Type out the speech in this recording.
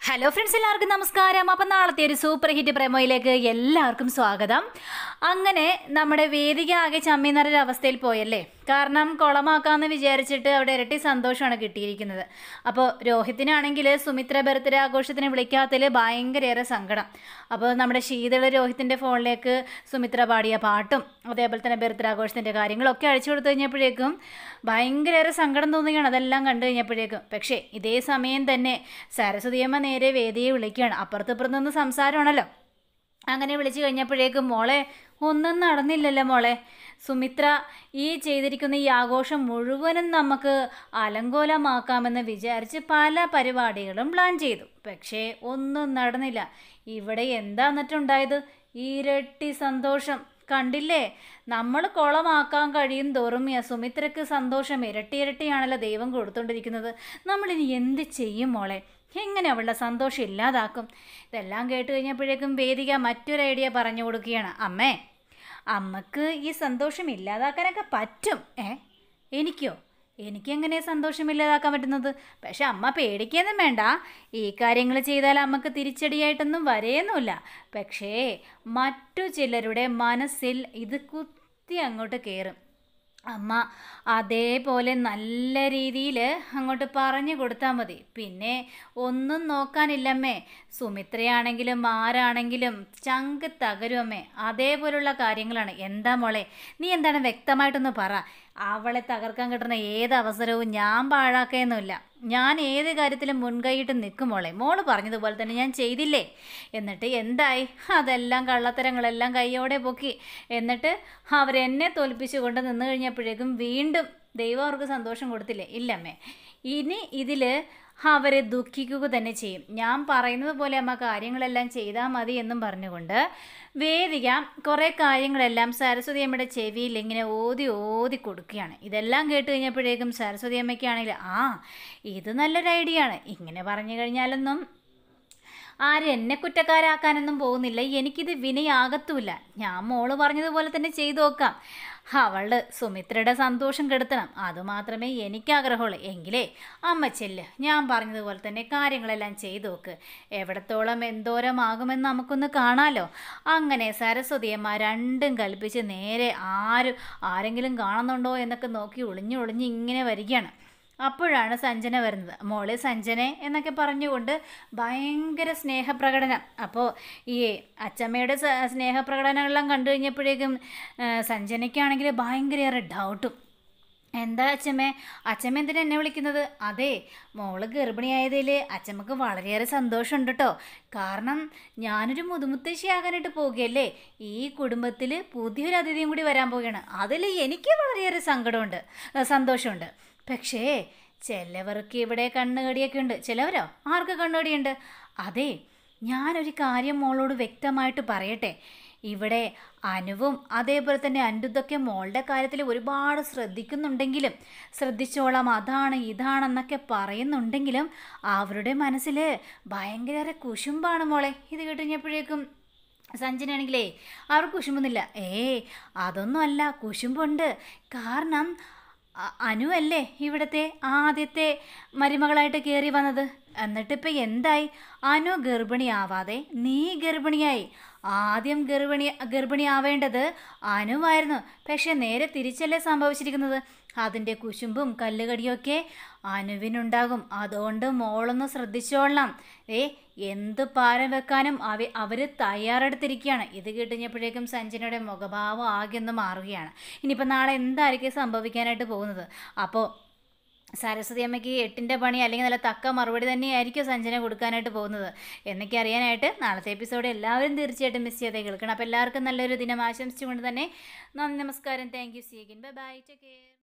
hello friends എല്ലാവർക്കും നമസ്കാരം അപ്പം നാളത്തെ ഒരു സൂപ്പർ ഹിറ്റ് പ്രേമോയിലേക്ക് എല്ലാവർക്കും സ്വാഗതം അങ്ങനെ നമ്മുടെ വേദിക ആകെ ചമ്മി നിറഞ്ഞ അവസ്ഥയിൽ പോയല്ലേ കാരണം കുളമാക്കാമെന്ന് വിചാരിച്ചിട്ട് അവിടെ ഇരട്ടി സന്തോഷമാണ് കിട്ടിയിരിക്കുന്നത് അപ്പോൾ രോഹിത്തിനാണെങ്കിൽ സുമിത്ര ബർത്ത്ഡേ ആഘോഷത്തിന് വിളിക്കാത്തതിൽ ഭയങ്കരയേറെ സങ്കടം അപ്പോൾ നമ്മുടെ ശീതള രോഹിത്തിൻ്റെ ഫോണിലേക്ക് സുമിത്ര പാടിയ പാട്ടും അതേപോലെ തന്നെ ബർത്ത്ഡേ ആഘോഷത്തിൻ്റെ കാര്യങ്ങളൊക്കെ അഴിച്ചു കൊടുത്തു കഴിഞ്ഞപ്പോഴേക്കും ഭയങ്കരയേറെ സങ്കടം തോന്നുകയാണ് അതെല്ലാം കണ്ടു കഴിഞ്ഞപ്പോഴേക്കും പക്ഷേ ഇതേ സമയം തന്നെ സരസ്വതിയമ്മ നേരെ വേദിയെ വിളിക്കുകയാണ് അപ്പുറത്തിപ്പുറത്ത് നിന്ന് സംസാരമാണല്ലോ അങ്ങനെ വിളിച്ചു കഴിഞ്ഞപ്പോഴേക്കും മോളെ ഒന്നും നടന്നില്ലല്ലോ മോളെ സുമിത്ര ഈ ചെയ്തിരിക്കുന്ന ഈ ആഘോഷം മുഴുവനും നമുക്ക് അലങ്കോലമാക്കാമെന്ന് വിചാരിച്ച് പല പരിപാടികളും പ്ലാൻ ചെയ്തു പക്ഷേ ഒന്നും നടന്നില്ല ഇവിടെ എന്താ എന്നിട്ടുണ്ടായത് ഇരട്ടി സന്തോഷം കണ്ടില്ലേ നമ്മൾ കുളമാക്കാൻ കഴിയും തോറും ഈ സുമിത്രയ്ക്ക് സന്തോഷം ഇരട്ടി ഇരട്ടിയാണല്ലോ ദൈവം കൊടുത്തുകൊണ്ടിരിക്കുന്നത് നമ്മളിനി എന്ത് ചെയ്യും മോളെ എങ്ങനെ അവളുടെ സന്തോഷം ഇല്ലാതാക്കും ഇതെല്ലാം കേട്ട് കഴിഞ്ഞപ്പോഴേക്കും വേദിക മറ്റൊരു ഐഡിയ പറഞ്ഞു കൊടുക്കുകയാണ് അമ്മേ അമ്മക്ക് ഈ സന്തോഷം ഇല്ലാതാക്കാനൊക്കെ പറ്റും ഏ എനിക്കോ എനിക്കെങ്ങനെ സന്തോഷമില്ലാതാക്കാൻ പറ്റുന്നത് പക്ഷെ അമ്മ പേടിക്കൊന്നും വേണ്ട ഈ കാര്യങ്ങൾ ചെയ്താൽ അമ്മക്ക് തിരിച്ചടിയായിട്ടൊന്നും വരേന്നുമില്ല പക്ഷേ മറ്റു ചിലരുടെ മനസ്സിൽ ഇത് കുത്തി അങ്ങോട്ട് കയറും അമ്മ അതേപോലെ നല്ല രീതിയിൽ അങ്ങോട്ട് പറഞ്ഞു കൊടുത്താൽ മതി പിന്നെ ഒന്നും നോക്കാനില്ലമ്മേ സുമിത്രയാണെങ്കിലും ആരാണെങ്കിലും ചങ്ക് തകരും അമ്മേ അതേപോലുള്ള കാര്യങ്ങളാണ് എന്താ മോളെ നീ എന്താണ് വ്യക്തമായിട്ടൊന്ന് പറ അവളെ തകർക്കാൻ കിട്ടുന്ന ഏത് അവസരവും ഞാൻ പാഴാക്കുകയൊന്നുമില്ല ഞാൻ ഏത് കാര്യത്തിലും മുൻകൈയിട്ട് നിൽക്കും മോളെ മോള് പറഞ്ഞതുപോലെ തന്നെ ഞാൻ ചെയ്തില്ലേ എന്നിട്ട് എന്തായി അതെല്ലാം കള്ളത്തരങ്ങളെല്ലാം കൈയോടെ പൊക്കി എന്നിട്ട് അവരെന്നെ തോൽപ്പിച്ചു കൊണ്ട് നിന്ന് കഴിഞ്ഞപ്പോഴേക്കും വീണ്ടും ദൈവം അവർക്ക് സന്തോഷം കൊടുത്തില്ലേ ഇല്ലമ്മേ ഇനി ഇതിൽ അവരെ ദുഃഖിക്കുക തന്നെ ചെയ്യും ഞാൻ പറയുന്നത് പോലെ അമ്മ കാര്യങ്ങളെല്ലാം ചെയ്താൽ മതി എന്നും പറഞ്ഞുകൊണ്ട് വേദിക കുറേ കാര്യങ്ങളെല്ലാം സരസ്വതി അമ്മയുടെ ചെവിയിൽ ഇങ്ങനെ ഓതി ഓതി കൊടുക്കുകയാണ് ഇതെല്ലാം കേട്ട് കഴിഞ്ഞപ്പോഴേക്കും സരസ്വതി അമ്മയ്ക്കാണെങ്കിൽ ആ ഇത് നല്ലൊരു ഐഡിയ ആണ് ഇങ്ങനെ പറഞ്ഞു കഴിഞ്ഞാലൊന്നും ആരും എന്നെ കുറ്റക്കാരാക്കാനൊന്നും പോകുന്നില്ല എനിക്കിത് വിനയാകത്തുമില്ല ഞാൻ മോള് പറഞ്ഞതുപോലെ തന്നെ ചെയ്തു നോക്കാം അവള് സുമിത്രയുടെ സന്തോഷം കെടുത്തണം അതുമാത്രമേ എനിക്ക് ആഗ്രഹമുള്ളൂ എങ്കിലേ അമ്മ ചെല്ല് ഞാൻ പറഞ്ഞതുപോലെ തന്നെ കാര്യങ്ങളെല്ലാം ചെയ്തു നോക്ക് എവിടത്തോളം എന്തോരമാകുമെന്ന് നമുക്കൊന്ന് കാണാലോ അങ്ങനെ സരസ്വതിയമ്മ രണ്ടും കൽപ്പിച്ച് നേരെ ആരും ആരെങ്കിലും കാണുന്നുണ്ടോ എന്നൊക്കെ നോക്കി ഒളിഞ്ഞു ഒളിഞ്ഞ് ഇങ്ങനെ വരികയാണ് അപ്പോഴാണ് സഞ്ജന വരുന്നത് മോളെ സഞ്ജനെ എന്നൊക്കെ പറഞ്ഞുകൊണ്ട് ഭയങ്കര സ്നേഹപ്രകടനം അപ്പോൾ ഈ അച്ചമ്മയുടെ സ- സ്നേഹപ്രകടനമെല്ലാം കണ്ടു കഴിഞ്ഞപ്പോഴേക്കും ആ, സഞ്ജനയ്ക്കാണെങ്കിൽ ഭയങ്കരയേറെ ഡൗട്ടും എന്താ അച്ചമ്മേ അച്ചമ്മ എന്തിനാ എന്നെ വിളിക്കുന്നത് അതെ മോള് ഗർഭിണിയായതിൽ അച്ചമ്മക്ക് വളരെയേറെ സന്തോഷമുണ്ട് കേട്ടോ കാരണം ഞാനൊരു മുതുമുത്തശ്ശിയാകാനായിട്ട് പോവുകയല്ലേ ഈ കുടുംബത്തിൽ പുതിയൊരു അതിഥിയും കൂടി വരാൻ പോവുകയാണ് അതിൽ എനിക്ക് വളരെയേറെ സങ്കടമുണ്ട് ആ, സന്തോഷമുണ്ട് പക്ഷേ ചിലവർക്ക് ഇവിടെ കണ്ണുകടിയൊക്കെ ഉണ്ട് ചിലവരോ ആർക്ക് കണ്ണുകടിയുണ്ട് അതെ ഞാനൊരു കാര്യം മോളോട് വ്യക്തമായിട്ട് പറയട്ടെ ഇവിടെ അനുവും അതേപോലെ തന്നെ അൻഡുതൊക്കെ മോളുടെ കാര്യത്തിൽ ഒരുപാട് ശ്രദ്ധിക്കുന്നുണ്ടെങ്കിലും ശ്രദ്ധിച്ചോളാം അതാണ് ഇതാണെന്നൊക്കെ പറയുന്നുണ്ടെങ്കിലും അവരുടെ മനസ്സിൽ ഭയങ്കര കുശുമ്പാണ് മോളെ ഇത് കേട്ടുകഴിഞ്ഞപ്പോഴേക്കും സഞ്ജനാണെങ്കിലേ അവർക്ക് കുശുമ്പൊന്നുമില്ല ഏ അതൊന്നും അല്ല കുശുമ്പുണ്ട് കാരണം അ- അനു അല്ലേ ഇവിടുത്തെ ആദ്യത്തെ മരുമകളായിട്ട് കയറി വന്നത് എന്നിട്ടിപ്പോൾ എന്തായി അനു ഗർഭിണിയാവാതെ നീ ഗർഭിണിയായി ആദ്യം ഗർഭിണി ഗർഭിണിയാവേണ്ടത് അനുവായിരുന്നു പക്ഷെ നേരെ തിരിച്ചല്ലേ സംഭവിച്ചിരിക്കുന്നത് അതിൻ്റെ കുശുമ്പും കല്ലുകടിയൊക്കെ അനുവിനുണ്ടാകും അതുകൊണ്ട് മോളൊന്ന് ശ്രദ്ധിച്ചോളണം ഏ എന്ത് പാരം വെക്കാനും അവ അവർ തയ്യാറെടുത്തിരിക്കുകയാണ് ഇത് കിട്ടുന്നപ്പോഴേക്കും സഞ്ജനയുടെ മുഖഭാവം ആകെ ഒന്ന് മാറുകയാണ് ഇനിയിപ്പോൾ നാളെ എന്തായിരിക്കും സംഭവിക്കാനായിട്ട് പോകുന്നത് അപ്പോൾ സരസ്വതി അമ്മയ്ക്ക് എട്ടിൻ്റെ പണി അല്ലെങ്കിൽ നല്ല തക്ക മറുപടി തന്നെയായിരിക്കും സഞ്ജന കൊടുക്കാനായിട്ട് പോകുന്നത് എന്നൊക്കെ അറിയാനായിട്ട് നാളത്തെ എപ്പിസോഡ് എല്ലാവരും തീർച്ചയായിട്ടും മിസ് ചെയ്തേ കേൾക്കണം അപ്പോൾ എല്ലാവർക്കും നല്ലൊരു ദിനം ആശംസിച്ചുകൊണ്ട് തന്നെ നന്ദി നമസ്കാരം thank you see again bye bye take care